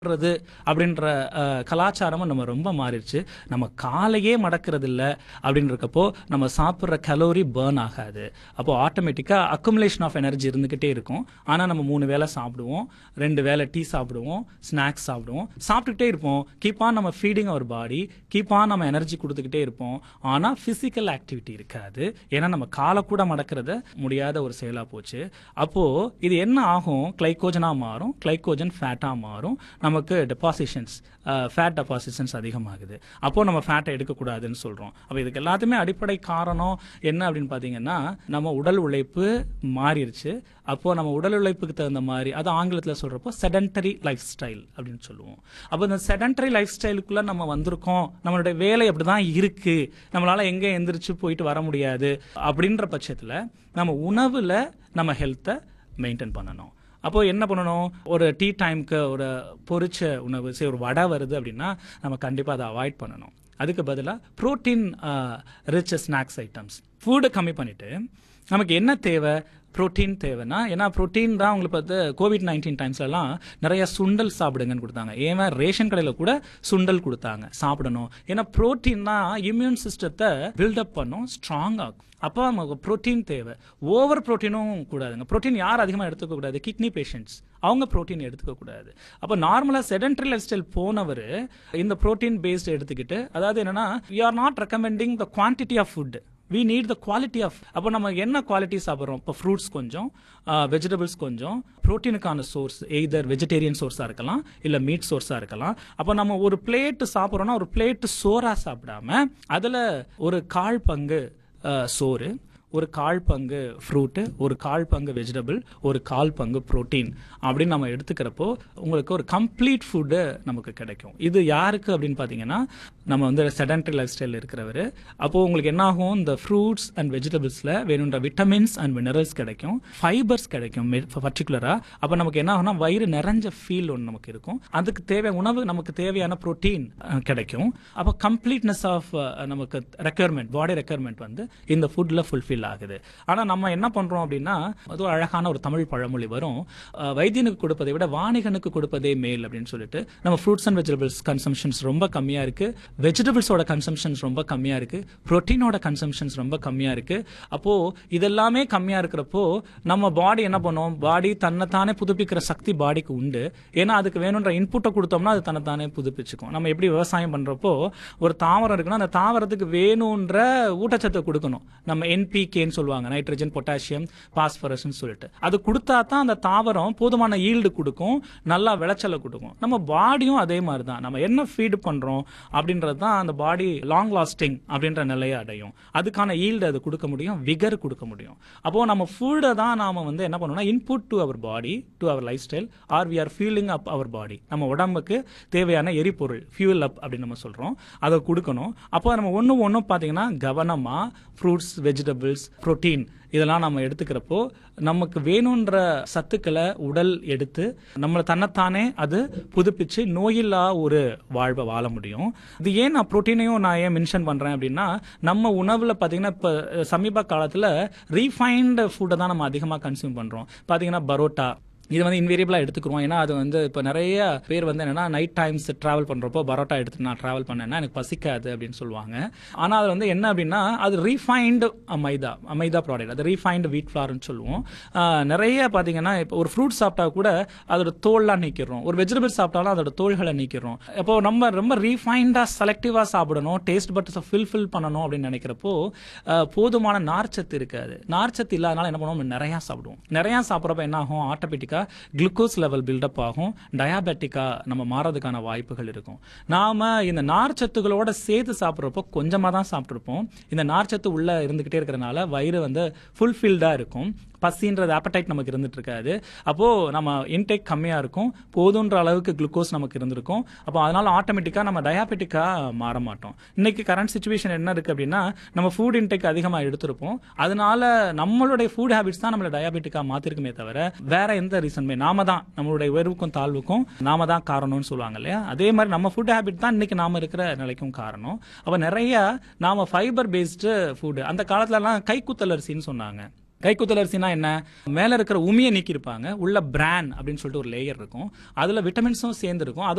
றது அப்படின்ற அஹ், கலாச்சாரமும் நம்ம ரொம்ப மாறிடுச்சு நம்ம காலையே மடக்கிறது இல்ல அப்படின்றக்கப்போ நம்ம சாப்பிட்ற கலோரி பேர்ன் ஆகாது அப்போ ஆட்டோமேட்டிக்காக அக்குமுலேஷன் ஆஃப் எனர்ஜி இருந்துக்கிட்டே இருக்கும் ஆனால் நம்ம மூணு வேளை சாப்பிடுவோம் ரெண்டு வேளை டீ சாப்பிடுவோம் ஸ்நாக்ஸ் சாப்பிடுவோம் சாப்பிட்டுக்கிட்டே இருப்போம் கீப் ஆன் நம்ம feeding our body keep on நம்ம எனர்ஜி கொடுத்துக்கிட்டே இருப்போம் ஆனால் ஃபிசிக்கல் ஆக்டிவிட்டி இருக்காது ஏன்னா நம்ம காலை கூட மடக்கிறது முடியாத ஒரு செயலாக போச்சு அப்போ இது என்ன ஆகும் கிளைக்கோஜனாக மாறும் கிளைக்கோஜன் ஃபேட்டாக மாறும் நமக்கு டெபாசிஷன்ஸ் ஃபேட் டெபாசிஷன்ஸ் அதிகமாகுது அப்போ நம்ம ஃபேட்டை எடுக்கக்கூடாதுன்னு சொல்கிறோம் அப்போ இதுக்கு எல்லாத்துமே அடிப்படை காரணம் என்ன அப்படின்னு பார்த்தீங்கன்னா நம்ம உடல் உழைப்பு மாறிடுச்சு அப்போ நம்ம உடல் உழைப்புக்கு தகுந்த மாதிரி அது ஆங்கிலத்தில் சொல்கிறப்போ செடன்டரி லைஃப் ஸ்டைல் அப்படின்னு சொல்லுவோம் அப்போ இந்த செடன்டரி லைஃப் ஸ்டைலுக்குள்ளே நம்ம வந்திருக்கோம் நம்மளுடைய வேலை அப்படி தான் இருக்குது நம்மளால் எங்கே எந்திரிச்சு போயிட்டு வர முடியாது அப்படின்ற பட்சத்தில் நம்ம உணவில் நம்ம ஹெல்த்தை மெயின்டைன் பண்ணணும் அப்போ என்ன பண்ணணும் ஒரு டீ டைம்க்கு ஒரு பொரிச்ச உணவு சரி ஒரு வடை வருது அப்படின்னா நம்ம கண்டிப்பாக அதை அவாய்ட் பண்ணணும் அதுக்கு பதிலாக ப்ரோட்டீன் ரிச் ஸ்நாக்ஸ் ஐட்டம்ஸ் ஃபுட்டை கம்மி பண்ணிட்டு நமக்கு என்ன தேவை புரோட்டீன் தேவைன்னா ஏன்னா புரோட்டீன் தான் உங்களுக்கு பார்த்து கோவிட் நைன்டீன் டைம்ஸ்லலாம் நிறைய சுண்டல் சாப்பிடுங்கன்னு கொடுத்தாங்க ஏன் ரேஷன் கடையில் கூட சுண்டல் கொடுத்தாங்க சாப்பிடணும் ஏன்னா புரோட்டீன் தான் இம்யூன் சிஸ்டத்தை பில்டப் பண்ணும் ஸ்ட்ராங் ஆகும் அப்போ நமக்கு புரோட்டீன் தேவை ஓவர் புரோட்டீனும் கூடாதுங்க புரோட்டீன் யார் அதிகமாக எடுத்துக்க கூடாது கிட்னி பேஷண்ட்ஸ் அவங்க புரோட்டீன் எடுத்துக்க கூடாது அப்போ நார்மலாக செடன்டரி லைஃப் ஸ்டைல் போனவர் இந்த புரோட்டீன் பேஸ்ட் எடுத்துக்கிட்டு அதாவது என்னன்னா you are not recommending the quantity of food we need the quality of அப்போ நம்ம என்ன குவாலிட்டி சாப்பிட்றோம் இப்போ ஃப்ரூட்ஸ் கொஞ்சம் வெஜிடபிள்ஸ் கொஞ்சம் ப்ரோட்டீனுக்கான சோர்ஸ் எய்தர் வெஜிடேரியன் சோர்ஸாக இருக்கலாம் இல்லை மீட் சோர்ஸாக இருக்கலாம் அப்போ நம்ம ஒரு பிளேட்டு சாப்பிட்றோன்னா ஒரு பிளேட்டு சோறாக சாப்பிடாம அதில் ஒரு கால் பங்கு அஹ், சோறு ஒரு கால் பங்கு ஃப்ரூட்டு ஒரு கால் பங்கு வெஜிடபிள் ஒரு கால் பங்கு புரோட்டீன் அப்படின்னு நம்ம எடுத்துக்கிறப்போ உங்களுக்கு ஒரு கம்ப்ளீட் ஃபுட்டு நமக்கு கிடைக்கும் இது யாருக்கு அப்படின்னு பார்த்தீங்கன்னா நம்ம வந்து செடன்டரி லைஃப் ஸ்டைல் இருக்கிறவர் அப்போது உங்களுக்கு என்ன ஆகும் இந்த ஃப்ரூட்ஸ் அண்ட் வெஜிடபிள்ஸில் வேணுன்ற விட்டமின்ஸ் அண்ட் மினரல்ஸ் கிடைக்கும் ஃபைபர்ஸ் கிடைக்கும் பர்டிகுலராக அப்போ நமக்கு என்ன ஆகும்னா வயிறு நிறைஞ்ச ஃபீல் ஒன்று நமக்கு இருக்கும் அதுக்கு தேவை உணவு நமக்கு தேவையான புரோட்டீன் கிடைக்கும் அப்போ கம்ப்ளீட்னஸ் ஆஃப் நமக்கு ரெக்குயர்மெண்ட் பாடி ரெக்குயர்மெண்ட் வந்து இந்த ஃபுட்டில் ஃபுல்ஃபில் ஆகுது ஆனால் நம்ம என்ன பண்ணுறோம் அப்படின்னா அது ஒரு அழகான ஒரு தமிழ் பழமொழி வரும் அஹ், வைத்தியனுக்கு கொடுப்பதை விட வாணிகனுக்கு கொடுப்பதே மேல் அப்படின்னு சொல்லிட்டு நம்ம ஃப்ரூட்ஸ் அண்ட் வெஜிடபிள்ஸ் கன்சம்ஷன்ஸ் ரொம்ப கம்மியாக இருக்குது வெஜிடபிள்ஸோட கன்சம்ஷன்ஸ் ரொம்ப கம்மியாக இருக்குது ப்ரோட்டீனோட கன்சம்ஷன்ஸ் ரொம்ப கம்மியாக இருக்குது அப்போது இதெல்லாமே கம்மியாக இருக்கிறப்போ நம்ம பாடி என்ன பண்ணும் பாடி தன்னைத்தானே புதுப்பிக்கிற சக்தி பாடிக்கு உண்டு ஏன்னா அதுக்கு வேணுன்ற இன்புட்டை கொடுத்தோம்னா அது தன்னைத்தானே புதுப்பிச்சுக்கும் நம்ம எப்படி விவசாயம் பண்ணுறப்போ ஒரு தாவரம் இருக்குன்னா அந்த தாவரத்துக்கு வேணுன்ற ஊட்டச்சத்தை கொடுக்கணும் நம்ம என்பிகேன்னு சொல்லுவாங்க நைட்ரஜன் பொட்டாசியம் பாஸ்பரஸ்ன்னு சொல்லிட்டு அது கொடுத்தா தான் அந்த தாவரம் போதுமான ஈல்டு கொடுக்கும் நல்லா விளைச்சலை கொடுக்கும் நம்ம பாடியும் அதே மாதிரி தான் நம்ம என்ன ஃபீடு பண்றோம் அப்படின்றது தான் அந்த பாடி லாங் லாஸ்டிங் அப்படின்ற நிலையை அடையும் அதுக்கான ஈல்டு அது கொடுக்க முடியும் விகர் கொடுக்க முடியும் அப்போ நம்ம ஃபுட்டை தான் நாம வந்து என்ன பண்ணணும்னா input to our body to our lifestyle are we are filling up our body நம்ம உடம்புக்கு தேவையான எரிபொருள் ஃபியூல் அப் அப்படின்னு நம்ம சொல்றோம் அதை கொடுக்கணும் அப்போ நம்ம ஒன்று ஒன்றும் பார்த்தீங்கன்னா கவனமா ஃப்ரூட்ஸ் வெஜிடபிள்ஸ் புரோட்டீன் இதெல்லாம் நம்ம எடுத்துக்கிறப்போ நமக்கு வேணுன்ற சத்துக்களை உடல் எடுத்து நம்மளை தன்னைத்தானே அது புதுப்பிச்சு நோயில்லா ஒரு வாழ்வை வாழ முடியும் இது ஏன் நான் புரோட்டீனையும் நான் ஏன் மென்ஷன் பண்றேன் அப்படின்னா நம்ம உணவுல பாத்தீங்கன்னா இப்போ சமீப காலத்துல ரீஃபைன்டு ஃபுட்டை தான் நம்ம அதிகமாக கன்சியூம் பண்றோம் பாத்தீங்கன்னா பரோட்டா இது வந்து இன்வேரியபிளாக எடுத்துக்கிறோம் ஏன்னா அது வந்து இப்போ நிறைய பேர் வந்து என்னன்னா நைட் டைம்ஸ் ட்ராவல் பண்ணுறப்போ பரோட்டா எடுத்து நான் ட்ராவல் பண்ணேன்னா எனக்கு பசிக்காது அப்படின்னு சொல்லுவாங்க ஆனால் அது வந்து என்ன அப்படின்னா அது ரீஃபைன்டு மைதா மைதா ப்ராடக்ட் அது ரீஃபைன்டு வீட் ஃப்ளார்னு சொல்லுவோம் ஆஹ் நிறைய பார்த்தீங்கன்னா இப்போ ஒரு ஃப்ரூட் சாப்பிட்டா கூட அதோட தோல்லாம் நீக்கிறோம் ஒரு வெஜிடபிள் சாப்பிட்டாலும் அதோட தோள்களை நீக்கிறோம் இப்போ நம்ம ரொம்ப ரீஃபைண்டாக செலக்டிவாக சாப்பிடணும் டேஸ்ட் பட்ஸை ஃபில்ஃபில் பண்ணணும் அப்படின்னு நினைக்கிறப்போ ஆஹ் போதுமான நார்ச்சத்து இருக்காது நார்ச்சத்து இல்லாதனால என்ன பண்ணுவோம் நம்ம நிறையா சாப்பிடுவோம் நிறையா சாப்பிட்றப்ப என்ன ஆகும் ஆட்டோமேட்டிக்காக குளுக்கோஸ் லெவல் பில்டப் ஆகும் டயாபெட்டிக்காக நம்ம மாறதுக்கான வாய்ப்புகள் இருக்கும் நாம இந்த நார்ச்சத்துகளோட சேர்த்து சாப்பிட்றப்போ கொஞ்சமாக தான் சாப்பிட்ருப்போம் இந்த நார்ச்சத்து உள்ள இருந்துகிட்டே இருக்கிறனால வயிறு வந்து ஃபுல்ஃபில்டாக இருக்கும் பசின்றது appetite நமக்கு இருந்துட்டு இருக்காது அப்போ நம்ம இன்டேக் கம்மியா இருக்கும் போதுன்ற அளவுக்கு குளுக்கோஸ் நமக்கு இருந்திருக்கும் அப்போ அதனால ஆட்டோமேட்டிக்கா நம்ம டயாபெட்டிக்கா மாற மாட்டோம் இன்னைக்கு கரண்ட் சுச்சுவேஷன் என்ன இருக்கு அப்படின்னா நம்ம ஃபுட் இன்டேக் அதிகமாக எடுத்திருப்போம் அதனால நம்மளுடைய ஃபுட் ஹேபிட்ஸ் தான் நம்மளை டயாபெட்டிக்கா மாத்திருக்குமே தவிர வேற எந்த ரீசனுமே நாம தான் நம்மளுடைய உயர்வுக்கும் தாழ்வுக்கும் நாம தான் காரணம்னு சொல்லுவாங்க இல்லையா அதே மாதிரி நம்ம ஃபுட் ஹேபிட் தான் இன்னைக்கு நாம இருக்கிற நிலைக்கும் காரணம் அப்போ நிறைய நாம ஃபைபர் பேஸ்டு ஃபுட் அந்த காலத்துலலாம் கைக்குத்தல் அரிசின்னு சொன்னாங்க கைக்குத்தல் அரிசினா என்ன மேல இருக்கிற உமியை நீக்கியிருப்பாங்க உள்ள பிரான் அப்படின்னு சொல்லிட்டு ஒரு லேயர் இருக்கும் அதுல விட்டமின்ஸும் சேர்ந்து இருக்கும் அது